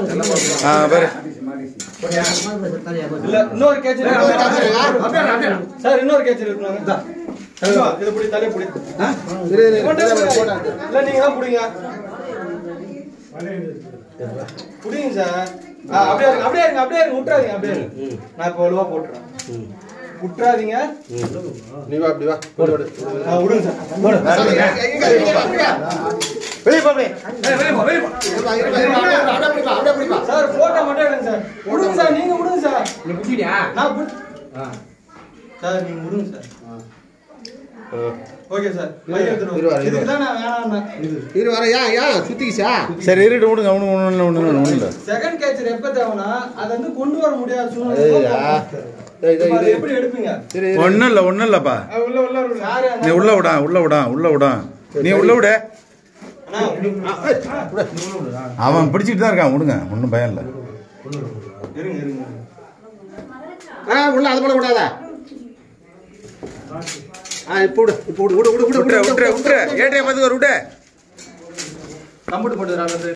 ஆ பாரு இல்ல இன்னொரு கேச்சரி சார் இன்னொரு கேச்சரி இருக்குங்க இது பிடி தலையை பிடி இல்ல நீங்க தான் பிடிங்க புடிங்க சார் ஆ, அப்படியே இருங்க அப்படியே இருங்க அப்படியே இருங்க விட்டுறாதீங்க அப்படியே இருங்க நான் இப்போ வலுவா போட்டுறேன் விட்டுறாதீங்க நீ வா அப்படி வா போடு போடு ஆ, விடுங்க சார் வெளியே போ அப்படியே. சார் போட்டோ மட்டும் எடுங்க சார் விடுங்க சார் நீங்க விடுங்க சார் நீ புடிச்சிட்டியா நான் புடி- சார் நீங்க விடுங்க சார் ஓகே சார் கையை எடுத்துட்டு இரு வாங்க. வரேன், இரு இதுக்கு தான் நான் வேணாம்னேன் இரு வர ஏன் ஏன் சுத்திக்கிச்சா சரி இருட்டு விடுங்க ஒன்று ஒன்று இல்லை ஒன்று ஒன்றும் இல்லை செகண்ட் கேச்சர் எப்ப தேவைன்னா அதை வந்து கொண்டு வர முடியாத ஏய்யா. ஏய், சூழ்நிலை ஏய், அதை இரு. எப்படி எடுப்பீங்க இரு இரு. ஒன்றும் இல்லை ஒன்றும் இல்லைப்பா சார் நீ உள்ள விடா உள்ள விடா உள்ள விடா நீ உள்ள விட அண்ணா அவன் பிடிச்சிட்டு தான் இருக்கான் விடுங்க ஒன்றும் பயம் இல்லை இருங்க இருங்க ஆ உள்ள அது போல விடாத ஆ இப்போ விடு இப்போ விடு விடு விடு விடு விட்டுற விட்டுற விட்டுற ஏட்டையை பார்த்து ஒரு விட்டு கம்ப்யூட்டர் போட்டு